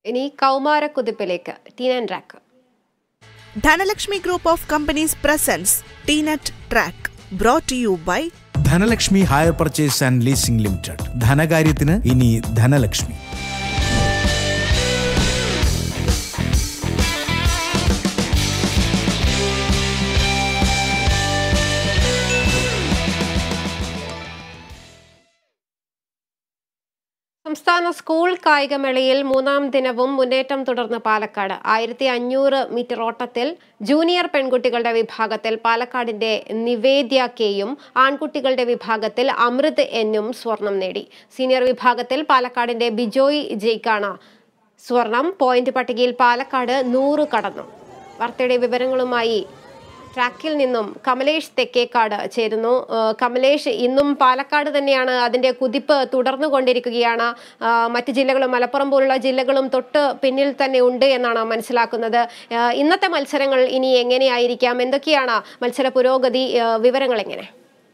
ഇനി കൗമാരക്കുതിപ്പിലേക്ക് teen and track Dhanalakshmi Group of Companies presents TNET Track, brought to you by Dhanalakshmi hire purchase and leasing limited ധനകാര്യത്തിന് ഇനി ധനലക്ഷ്മി സംസ്ഥാന school കായികമേളയിൽ മൂന്നാം ദിനവും മുന്നേറ്റം തുടർന്ന് പാലക്കാട് ആയിരത്തി അഞ്ഞൂറ് മീറ്റർ ഓട്ടത്തിൽ ജൂനിയർ പെൺകുട്ടികളുടെ വിഭാഗത്തിൽ പാലക്കാടിന്റെ നിവേദ്യ കെയും ആൺകുട്ടികളുടെ വിഭാഗത്തിൽ അമൃത് എന്നും സ്വർണം നേടി സീനിയർ വിഭാഗത്തിൽ പാലക്കാടിന്റെ ബിജോയ് ജയ്ക്കാണ് സ്വർണം പോയിന്റ് പട്ടികയിൽ പാലക്കാട് നൂറ് കടന്നു വാർത്തയുടെ വിവരങ്ങളുമായി ട്രാക്കിൽ നിന്നും കമലേഷ് തെക്കേക്കാട് ചേരുന്നു ഏഹ് കമലേഷ് ഇന്നും പാലക്കാട് തന്നെയാണ് അതിന്റെ കുതിപ്പ് തുടർന്നു കൊണ്ടിരിക്കുകയാണ് ആഹ് മറ്റ് ജില്ലകളും മലപ്പുറം പോലുള്ള ജില്ലകളും തൊട്ട് പിന്നിൽ തന്നെ ഉണ്ട് എന്നാണ് മനസ്സിലാക്കുന്നത് ഏഹ് ഇന്നത്തെ മത്സരങ്ങൾ ഇനി എങ്ങനെയായിരിക്കാം എന്തൊക്കെയാണ് മത്സര പുരോഗതി ഏഹ് വിവരങ്ങൾ എങ്ങനെ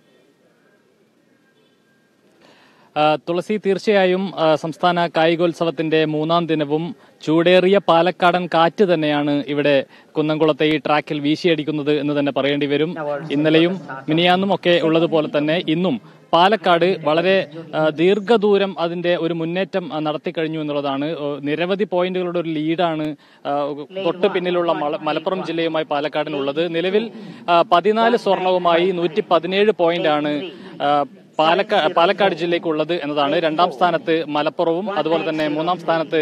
ആ, തുളസി തീർച്ചയായും ആ, സംസ്ഥാന കായികോത്സവത്തിന്റെ മൂന്നാം ദിനവും ചൂടേറിയ പാലക്കാടൻ കാറ്റ് തന്നെയാണ് ഇവിടെ കുന്നംകുളത്തെ ഈ ട്രാക്കിൽ വീശിയടിക്കുന്നത് എന്ന് തന്നെ പറയേണ്ടി വരും ഇന്നലെയും മിനിയാന്നും ഒക്കെ ഉള്ളതുപോലെ തന്നെ ഇന്നും പാലക്കാട് വളരെ ആ, ദീർഘദൂരം അതിന്റെ ഒരു മുന്നേറ്റം ആ, നടത്തിക്കഴിഞ്ഞു എന്നുള്ളതാണ് ഓ, നിരവധി പോയിന്റുകളുടെ ഒരു ലീഡാണ് ആ, തൊട്ട് പിന്നിലുള്ള മല- മലപ്പുറം ജില്ലയുമായി പാലക്കാടിനുള്ളത് നിലവിൽ ആ, പതിനാല് സ്വർണവുമായി നൂറ്റി പതിനേഴ് പോയിന്റാണ് ആ, പാലക്കാട് പാലക്കാട് ജില്ലയ്ക്കുള്ളത് എന്നതാണ് രണ്ടാം സ്ഥാനത്ത് മലപ്പുറവും അതുപോലെ തന്നെ മൂന്നാം സ്ഥാനത്ത്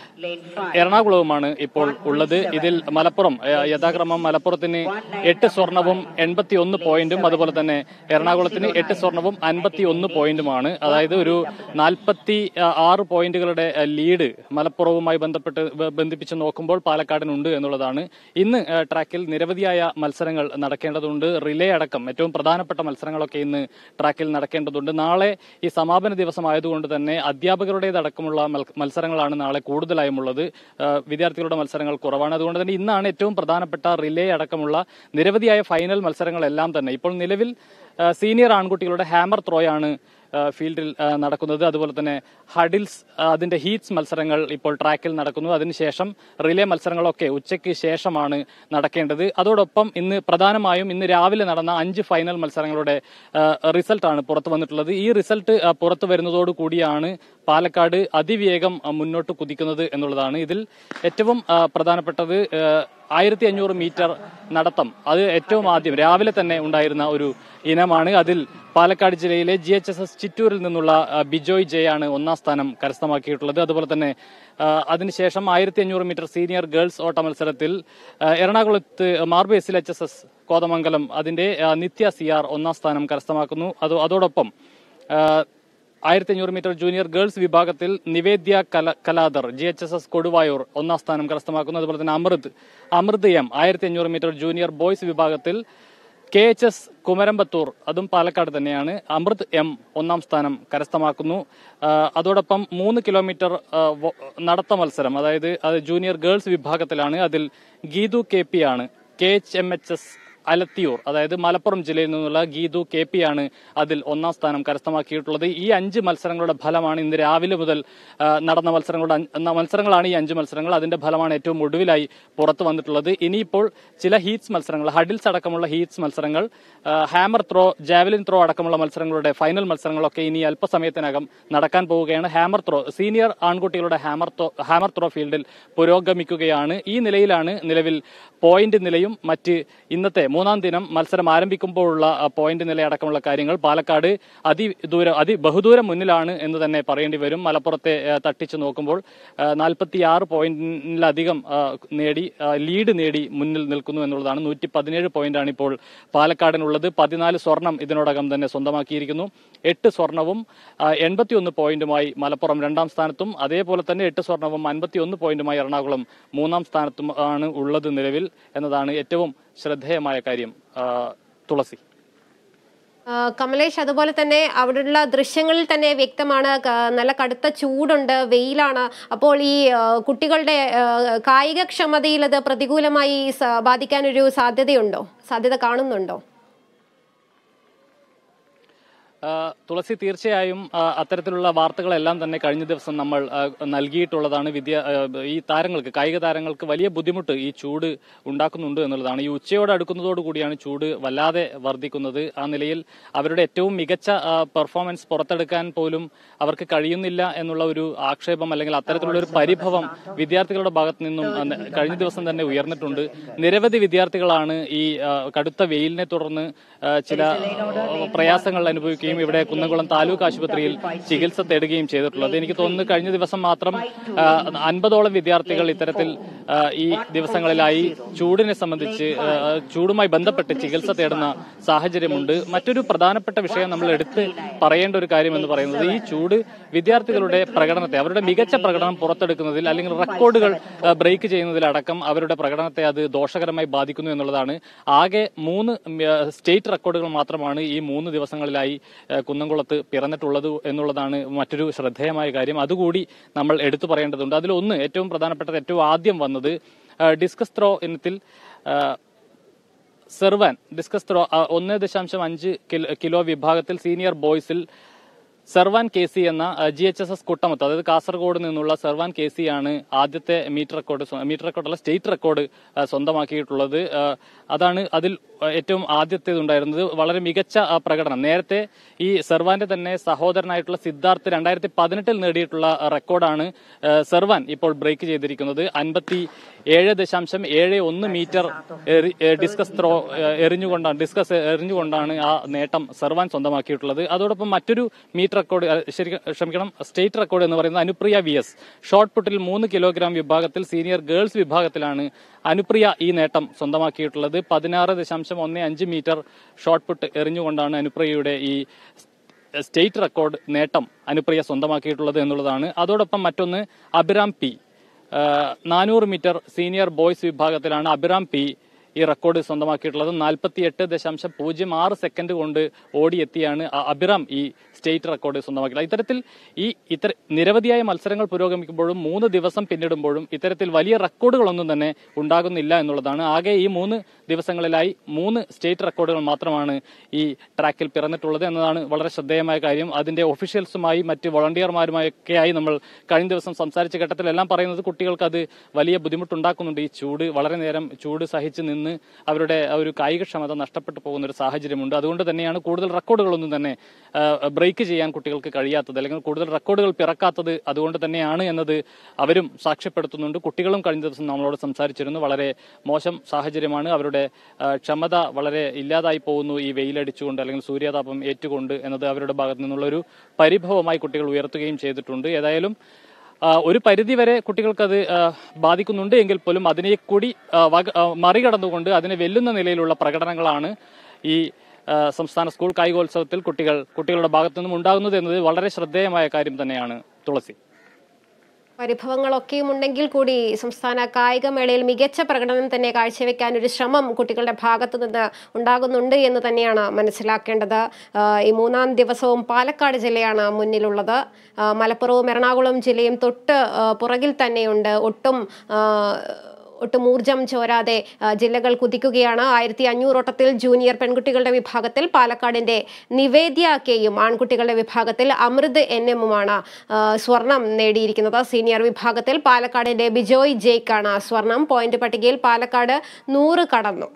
എറണാകുളവുമാണ് ഇപ്പോൾ ഉള്ളത് ഇതിൽ മലപ്പുറം ഏഹ്, യഥാക്രമം മലപ്പുറത്തിന് എട്ട് സ്വർണവും എൺപത്തി ഒന്ന് പോയിന്റും അതുപോലെ തന്നെ എറണാകുളത്തിന് എട്ട് സ്വർണവും അൻപത്തി ഒന്ന് പോയിന്റുമാണ് അതായത് ഒരു നാൽപ്പത്തി ആറ് പോയിന്റുകളുടെ ഏഹ്, ലീഡ് മലപ്പുറവുമായി ബന്ധപ്പെട്ട് ബ- ബന്ധിപ്പിച്ച് നോക്കുമ്പോൾ പാലക്കാടിനുണ്ട് എന്നുള്ളതാണ് ഇന്ന് ഏഹ്, ട്രാക്കിൽ നിരവധിയായ മത്സരങ്ങൾ നടക്കേണ്ടതുണ്ട് റിലേ അടക്കം ഏറ്റവും പ്രധാനപ്പെട്ട മത്സരങ്ങളൊക്കെ ഇന്ന് ട്രാക്കിൽ നടക്കേണ്ടതുണ്ട് നാളെ ഈ സമാപന ദിവസമായതുകൊണ്ട് തന്നെ അധ്യാപകരുടേതടക്കമുള്ള മൽ- മത്സരങ്ങളാണ് നാളെ കൂടുതലായും ഉള്ളത് ഏഹ്, വിദ്യാർത്ഥികളുടെ മത്സരങ്ങൾ കുറവാണ് അതുകൊണ്ട് തന്നെ ഇന്നാണ് ഏറ്റവും പ്രധാനപ്പെട്ട റിലേ അടക്കമുള്ള നിരവധിയായ ഫൈനൽ മത്സരങ്ങളെല്ലാം തന്നെ ഇപ്പോൾ നിലവിൽ ഏഹ്, സീനിയർ ആൺകുട്ടികളുടെ ഹാമർ ത്രോയാണ് ഏഹ്, ഫീൽഡിൽ ഏഹ്, നടക്കുന്നത് അതുപോലെ തന്നെ ഹഡിൽസ് ഏഹ്, അതിന്റെ ഹീറ്റ്സ് മത്സരങ്ങൾ ഇപ്പോൾ ട്രാക്കിൽ നടക്കുന്നു അതിനുശേഷം റിലേ മത്സരങ്ങളൊക്കെ ഉച്ചയ്ക്ക് ശേഷമാണ് നടക്കേണ്ടത് അതോടൊപ്പം ഇന്ന് പ്രധാനമായും ഇന്ന് രാവിലെ നടന്ന അഞ്ച് ഫൈനൽ മത്സരങ്ങളുടെ റിസൾട്ടാണ് പുറത്തു വന്നിട്ടുള്ളത് ഈ റിസൾട്ട് ഏഹ്, പുറത്തു വരുന്നതോടു കൂടിയാണ് പാലക്കാട് അതിവേഗം ഏഹ്, മുന്നോട്ട് കുതിക്കുന്നത് എന്നുള്ളതാണ് ഇതിൽ ഏറ്റവും ഏഹ്, പ്രധാനപ്പെട്ടത് ഏഹ്, ആയിരത്തി അഞ്ഞൂറ് മീറ്റർ നടത്തം അത് ഏറ്റവും ആദ്യം രാവിലെ തന്നെ ഉണ്ടായിരുന്ന ഒരു ഇനമാണ് അതിൽ പാലക്കാട് ജില്ലയിലെ ജി എച്ച് എസ് എസ് ചിറ്റൂരിൽ നിന്നുള്ള ആ, ബിജോയ് ജയ് ആണ് ഒന്നാം സ്ഥാനം കരസ്ഥമാക്കിയിട്ടുള്ളത് അതുപോലെ തന്നെ ആ, അതിനുശേഷം ആയിരത്തി അഞ്ഞൂറ് മീറ്റർ സീനിയർ ഗേൾസ് ഓട്ട മത്സരത്തിൽ ആ, എറണാകുളത്ത് Mar Basil H S S Kothamangalam അതിന്റെ ആ, നിത്യ സി ആർ ഒന്നാം സ്ഥാനം കരസ്ഥമാക്കുന്നു അത് അതോടൊപ്പം ആ, ആയിരത്തി അഞ്ഞൂറ് മീറ്റർ ജൂനിയർ ഗേൾസ് വിഭാഗത്തിൽ നിവേദ്യ കല Kaladhar G H S S Koduvayur ഒന്നാം സ്ഥാനം കരസ്ഥമാക്കുന്നു അതുപോലെ തന്നെ അമൃത് അമൃത് എം ആയിരത്തി അഞ്ഞൂറ് മീറ്റർ ജൂനിയർ ബോയ്സ് വിഭാഗത്തിൽ കെ എച്ച് എസ് കുമരമ്പത്തൂർ അതും പാലക്കാട് തന്നെയാണ് അമൃത് എം ഒന്നാം സ്ഥാനം കരസ്ഥമാക്കുന്നു ആ, അതോടൊപ്പം മൂന്ന് കിലോമീറ്റർ ആ, വ- നടത്ത മത്സരം അതായത് അത് ജൂനിയർ ഗേൾസ് വിഭാഗത്തിലാണ് അതിൽ ഗീതു കെ പി ആണ് K H M H S Alathiyur അതായത് മലപ്പുറം ജില്ലയിൽ നിന്നുള്ള ഗീതു കെ പി ആണ് അതിൽ ഒന്നാം സ്ഥാനം കരസ്ഥമാക്കിയിട്ടുള്ളത് ഈ അഞ്ച് മത്സരങ്ങളുടെ ഫലമാണ് ഇന്ന് രാവിലെ മുതൽ ആ, നടന്ന മത്സരങ്ങളുടെ അഞ്ച്- ന- മത്സരങ്ങളാണ് ഈ അഞ്ച് മത്സരങ്ങൾ അതിന്റെ ഫലമാണ് ഏറ്റവും ഒടുവിലായി പുറത്തു വന്നിട്ടുള്ളത് ഇനിയിപ്പോൾ ചില ഹീറ്റ്സ് മത്സരങ്ങൾ ഹഡിൽസ് അടക്കമുള്ള ഹീറ്റ്സ് മത്സരങ്ങൾ ആ, ഹാമർ ത്രോ ജാവലിൻ ത്രോ അടക്കമുള്ള മത്സരങ്ങളുടെ ഫൈനൽ മത്സരങ്ങളൊക്കെ ഇനി അല്പസമയത്തിനകം നടക്കാൻ പോവുകയാണ് ഹാമർ ത്രോ സീനിയർ ആൺകുട്ടികളുടെ ഹാമർ ത്രോ ഹാമർ ത്രോ ഫീൽഡിൽ പുരോഗമിക്കുകയാണ് ഈ നിലയിലാണ് നിലവിൽ പോയിന്റ് നിലയും മറ്റ് ഇന്നത്തെ മൂന്നാം ദിനം മത്സരം ആരംഭിക്കുമ്പോഴുള്ള ആ, പോയിന്റ് നില അടക്കമുള്ള കാര്യങ്ങൾ പാലക്കാട് അതിദൂരം അതി ബഹുദൂരം മുന്നിലാണ് എന്ന് തന്നെ പറയേണ്ടി വരും മലപ്പുറത്തെ ആ, തട്ടിച്ചു നോക്കുമ്പോൾ നാൽപ്പത്തി ആറ് പോയിന്റിലധികം ആ, നേടി ആ, ലീഡ് നേടി മുന്നിൽ നിൽക്കുന്നു എന്നുള്ളതാണ് നൂറ്റി പതിനേഴ് പോയിന്റാണ് ഇപ്പോൾ പാലക്കാടിനുള്ളത് പതിനാല് സ്വർണം ഇതിനോടകം തന്നെ സ്വന്തമാക്കിയിരിക്കുന്നു എട്ട് സ്വർണവും എൺപത്തിയൊന്ന് പോയിന്റുമായി മലപ്പുറം രണ്ടാം സ്ഥാനത്തും അതേപോലെ തന്നെ എട്ട് സ്വർണവും അൻപത്തിയൊന്ന് പോയിന്റുമായി എറണാകുളം മൂന്നാം സ്ഥാനത്തും ആണ് ഉള്ളത് നിലവിൽ എന്നതാണ് ഏറ്റവും ശ്രദ്ധേയമായ കാര്യം ആ, തുളസി ആ, കമലേഷ് അതുപോലെ തന്നെ അവിടെയുള്ള ദൃശ്യങ്ങളിൽ തന്നെ വ്യക്തമാണ് ക- നല്ല കടുത്ത ചൂടുണ്ട് വെയിലാണ് അപ്പോൾ ഈ ആ, കുട്ടികളുടെ ആ, കായികക്ഷമതയിൽ അത് പ്രതികൂലമായി സ- ബാധിക്കാനൊരു സാധ്യതയുണ്ടോ സാധ്യത കാണുന്നുണ്ടോ ആ, തുളസി തീർച്ചയായും ആ, അത്തരത്തിലുള്ള വാർത്തകളെല്ലാം തന്നെ കഴിഞ്ഞ ദിവസം നമ്മൾ ആ, നൽകിയിട്ടുള്ളതാണ് വിദ്യ ആ, ഈ താരങ്ങൾക്ക് കായിക താരങ്ങൾക്ക് വലിയ ബുദ്ധിമുട്ട് ഈ ചൂട് ഉണ്ടാക്കുന്നുണ്ട് എന്നുള്ളതാണ് ഈ ഉച്ചയോട് അടുക്കുന്നതോടു കൂടിയാണ് ചൂട് വല്ലാതെ വർദ്ധിക്കുന്നത് ആ നിലയിൽ അവരുടെ ഏറ്റവും മികച്ച ആ, പെർഫോമൻസ് പുറത്തെടുക്കാൻ പോലും അവർക്ക് കഴിയുന്നില്ല എന്നുള്ള ഒരു ആക്ഷേപം അല്ലെങ്കിൽ അത്തരത്തിലുള്ള ഒരു പരിഭവം വിദ്യാർത്ഥികളുടെ ഭാഗത്ത് നിന്നും ആ, ന- കഴിഞ്ഞ ദിവസം തന്നെ ഉയർന്നിട്ടുണ്ട് നിരവധി വിദ്യാർത്ഥികളാണ് ഈ ആ, കടുത്ത വെയിലിനെ തുടർന്ന് ആ, ചില ആ, പ്രയാസങ്ങൾ അനുഭവിക്കുകയും ഇവിടെ കുന്നംകുളം താലൂക്ക് ആശുപത്രിയിൽ ചികിത്സ തേടുകയും ചെയ്തിട്ടുള്ളത് എനിക്ക് തോന്നുന്നു കഴിഞ്ഞ ദിവസം മാത്രം ആ, അൻപതോളം വിദ്യാർത്ഥികൾ ഇത്തരത്തിൽ ആ, ഈ ദിവസങ്ങളിലായി ചൂടിനെ സംബന്ധിച്ച് ആ, ചൂടുമായി ബന്ധപ്പെട്ട് ചികിത്സ തേടുന്ന സാഹചര്യമുണ്ട് മറ്റൊരു പ്രധാനപ്പെട്ട വിഷയം നമ്മൾ എടുത്ത് പറയേണ്ട ഒരു കാര്യം എന്ന് പറയുന്നത് ഈ ചൂട് വിദ്യാർത്ഥികളുടെ പ്രകടനത്തെ അവരുടെ മികച്ച പ്രകടനം പുറത്തെടുക്കുന്നതിൽ അല്ലെങ്കിൽ റെക്കോർഡുകൾ ആ, ബ്രേക്ക് ചെയ്യുന്നതിലടക്കം അവരുടെ പ്രകടനത്തെ അത് ദോഷകരമായി ബാധിക്കുന്നു എന്നുള്ളതാണ് ആകെ മൂന്ന് ഉം, ആ, സ്റ്റേറ്റ് റെക്കോർഡുകൾ മാത്രമാണ് ഈ മൂന്ന് ദിവസങ്ങളിലായി ആ, കുന്നംകുളത്ത് പിറന്നിട്ടുള്ളത് എന്നുള്ളതാണ് മറ്റൊരു ശ്രദ്ധേയമായ കാര്യം അതുകൂടി നമ്മൾ എടുത്തു പറയേണ്ടതുണ്ട് അതിലൊന്ന് ഏറ്റവും പ്രധാനപ്പെട്ടത് ഏറ്റവും ആദ്യം വന്നത് ആ, ഡിസ്കസ് ത്രോ ഇനത്തിൽ ആ, സെർവാൻ ഡിസ്കസ് ത്രോ ആ, ഒന്ന് ദശാംശം അഞ്ച് കിലോ- കിലോ വിഭാഗത്തിൽ സീനിയർ ബോയ്സിൽ സെർവാൻ കെ സി എന്ന G H S S Kuttamath അതായത് കാസർഗോഡ് നിന്നുള്ള സെർവാൻ കെ സി ആണ് ആദ്യത്തെ മീറ്റർ റെക്കോർഡ് സ്വ- മീറ്റർ റെക്കോർഡല്ല സ്റ്റേറ്റ് റെക്കോർഡ് ആ, സ്വന്തമാക്കിയിട്ടുള്ളത് ആ, അതാണ് അതിൽ ഏറ്റവും ആദ്യത്തേതുണ്ടായിരുന്നത് വളരെ മികച്ച ആ, പ്രകടനം നേരത്തെ ഈ സെർവാന്റെ തന്നെ സഹോദരനായിട്ടുള്ള സിദ്ധാർത്ഥ് രണ്ടായിരത്തി പതിനെട്ടിൽ നേടിയിട്ടുള്ള റെക്കോർഡാണ് ആ, സെർവാൻ ഇപ്പോൾ ബ്രേക്ക് ചെയ്തിരിക്കുന്നത് അൻപത്തി ഏഴ് ദശാംശം ഏഴ് ഒന്ന് മീറ്റർ എറി- ഏ, ഡിസ്കസ് ത്രോ ഏ, എറിഞ്ഞുകൊണ്ടാണ് ഡിസ്കസ് എറിഞ്ഞുകൊണ്ടാണ് ആ നേട്ടം സെർവാൻ സ്വന്തമാക്കിയിട്ടുള്ളത് അതോടൊപ്പം മറ്റൊരു മീറ്റർ റെക്കോർഡ് അ, ശരി ക്ഷമിക്കണം സ്റ്റേറ്റ് റെക്കോർഡ് എന്ന് പറയുന്നത് അനുപ്രിയ വി എസ് ഷോർട്ട് പുട്ടിൽ മൂന്ന് കിലോഗ്രാം വിഭാഗത്തിൽ സീനിയർ ഗേൾസ് വിഭാഗത്തിലാണ് അനുപ്രിയ ഈ നേട്ടം സ്വന്തമാക്കിയിട്ടുള്ളത് പതിനാറ് ദശാംശം ഒന്ന് അഞ്ച് മീറ്റർ ഷോർട്ട് പുട്ട് എറിഞ്ഞുകൊണ്ടാണ് അനുപ്രിയയുടെ ഈ സ്റ്റേറ്റ് റെക്കോർഡ് നേട്ടം അനുപ്രിയ സ്വന്തമാക്കിയിട്ടുള്ളത് എന്നുള്ളതാണ് അതോടൊപ്പം മറ്റൊന്ന് അഭിറാം പി നാനൂറ് മീറ്റർ സീനിയർ ബോയ്സ് വിഭാഗത്തിലാണ് അഭിറാം പി ഈ റെക്കോർഡ് സ്വന്തമാക്കിയിട്ടുള്ളത് നാൽപ്പത്തി എട്ട് ദശാംശം പൂജ്യം ആറ് സെക്കൻഡ് കൊണ്ട് ഓടിയെത്തിയാണ് അ- അഭിറാം ഈ സ്റ്റേറ്റ് റെക്കോർഡ് സ്വന്തമാക്കിയിട്ടുള്ളത് ഇത്തരത്തിൽ ഈ ഇത്തര നിരവധിയായ മത്സരങ്ങൾ പുരോഗമിക്കുമ്പോഴും മൂന്ന് ദിവസം പിന്നിടുമ്പോഴും ഇത്തരത്തിൽ വലിയ റെക്കോർഡുകളൊന്നും തന്നെ ഉണ്ടാകുന്നില്ല എന്നുള്ളതാണ് ആകെ ഈ മൂന്ന് ദിവസങ്ങളിലായി മൂന്ന് സ്റ്റേറ്റ് റെക്കോർഡുകൾ മാത്രമാണ് ഈ ട്രാക്കിൽ പിറന്നിട്ടുള്ളത് എന്നതാണ് വളരെ ശ്രദ്ധേയമായ കാര്യം അതിന്റെ ഒഫീഷ്യൽസുമായി മറ്റ് വോളണ്ടിയർമാരുമായൊക്കെയായി നമ്മൾ കഴിഞ്ഞ ദിവസം സംസാരിച്ച ഘട്ടത്തിലെല്ലാം പറയുന്നത് കുട്ടികൾക്ക് അത് വലിയ ബുദ്ധിമുട്ടുണ്ടാക്കുന്നുണ്ട് ഈ ചൂട് വളരെ നേരം ചൂട് സഹിച്ച് നിന്ന് അവരുടെ ആ ഒരു കായികക്ഷമത നഷ്ടപ്പെട്ടു പോകുന്ന ഒരു സാഹചര്യമുണ്ട് അതുകൊണ്ട് തന്നെയാണ് കൂടുതൽ റെക്കോർഡുകളൊന്നും തന്നെ ബ്രേക്ക് ചെയ്യാൻ കുട്ടികൾക്ക് കഴിയാത്തത് അല്ലെങ്കിൽ കൂടുതൽ റെക്കോർഡുകൾ പിറക്കാത്തത് അതുകൊണ്ട് തന്നെയാണ് എന്നത് അവരും സാക്ഷ്യപ്പെടുത്തുന്നുണ്ട് കുട്ടികളും കഴിഞ്ഞ ദിവസം നമ്മളോട് സംസാരിച്ചിരുന്നു വളരെ മോശം സാഹചര്യമാണ് അവരുടെ ആ, ക്ഷമത വളരെ ഇല്ലാതായി പോകുന്നു ഈ വെയിലടിച്ചുകൊണ്ട് അല്ലെങ്കിൽ സൂര്യാതാപം ഏറ്റുകൊണ്ട് എന്നത് അവരുടെ ഭാഗത്തു നിന്നുള്ള ഒരു പരിഭവമായി കുട്ടികൾ ഉയർത്തുകയും ചെയ്തിട്ടുണ്ട് ഏതായാലും ആ, ഒരു പരിധിവരെ കുട്ടികൾക്കത് ആ, ബാധിക്കുന്നുണ്ട് എങ്കിൽ പോലും അതിനെ കൂടി ആ, വക- ആ, മറികടന്നുകൊണ്ട് അതിനെ വെല്ലുന്ന നിലയിലുള്ള പ്രകടനങ്ങളാണ് ഈ ആ, സംസ്ഥാന സ്കൂൾ കായികോത്സവത്തിൽ കുട്ടികൾ കുട്ടികളുടെ ഭാഗത്തു നിന്നും ഉണ്ടാകുന്നത് എന്നത് വളരെ ശ്രദ്ധേയമായ കാര്യം തന്നെയാണ് തുളസി പരിഭവങ്ങളൊക്കെയും ഉണ്ടെങ്കിൽ കൂടി സംസ്ഥാന കായികമേളയിൽ മികച്ച പ്രകടനം തന്നെ കാഴ്ചവെക്കാൻ ഒരു ശ്രമം കുട്ടികളുടെ ഭാഗത്തു നിന്ന് ഉണ്ടാകുന്നുണ്ട് എന്ന് തന്നെയാണ് മനസ്സിലാക്കേണ്ടത് ആ, ഈ മൂന്നാം ദിവസവും പാലക്കാട് ജില്ലയാണ് മുന്നിലുള്ളത് ആ, മലപ്പുറവും എറണാകുളം ജില്ലയും തൊട്ട് ആ, പുറകിൽ തന്നെയുണ്ട് ഒട്ടും ആ, ഒട്ടും ഊർജം ചോരാതെ ആ, ജില്ലകൾ കുതിക്കുകയാണ് ആയിരത്തി അഞ്ഞൂറോട്ടത്തിൽ ജൂനിയർ പെൺകുട്ടികളുടെ വിഭാഗത്തിൽ പാലക്കാടിന്റെ നിവേദ്യ കെയും ആൺകുട്ടികളുടെ വിഭാഗത്തിൽ അമൃത് എൻ എമ്മുമാണ് സ്വർണം നേടിയിരിക്കുന്നത് സീനിയർ വിഭാഗത്തിൽ പാലക്കാടിന്റെ ബിജോയ് ജെയ്ക്കാണ് സ്വർണം പോയിന്റ് പട്ടികയിൽ പാലക്കാട് നൂറ് കടന്നു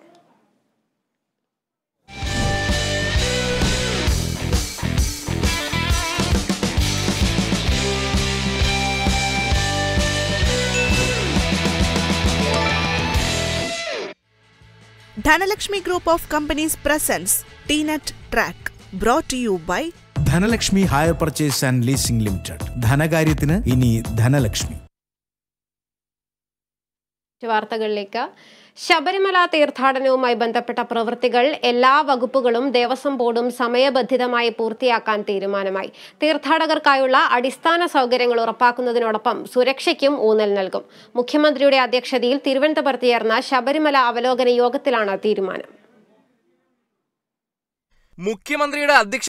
Dhanalakshmi Group of Companies presents TNET Track brought to you by Dhanalakshmi hire purchase and leasing limited ധനകാര്യത്തിന് ഇനി ധനലക്ഷ്മി മറ്റു വാർത്തകളിലേക്ക് ശബരിമല തീർത്ഥാടനവുമായി ബന്ധപ്പെട്ട പ്രവൃത്തികൾ എല്ലാ വകുപ്പുകളും ദേവസ്വം ബോർഡും സമയബന്ധിതമായി പൂർത്തിയാക്കാൻ തീരുമാനമായി തീർത്ഥാടകർക്കായുള്ള അടിസ്ഥാന സൗകര്യങ്ങൾ ഉറപ്പാക്കുന്നതിനോടൊപ്പം സുരക്ഷയ്ക്കും ഊന്നൽ നൽകും മുഖ്യമന്ത്രിയുടെ അധ്യക്ഷതയിൽ തിരുവനന്തപുരത്ത് ചേർന്ന ശബരിമല അവലോകന യോഗത്തിലാണ് തീരുമാനം മുഖ്യമന്ത്രിയുടെ അധ്യക്ഷ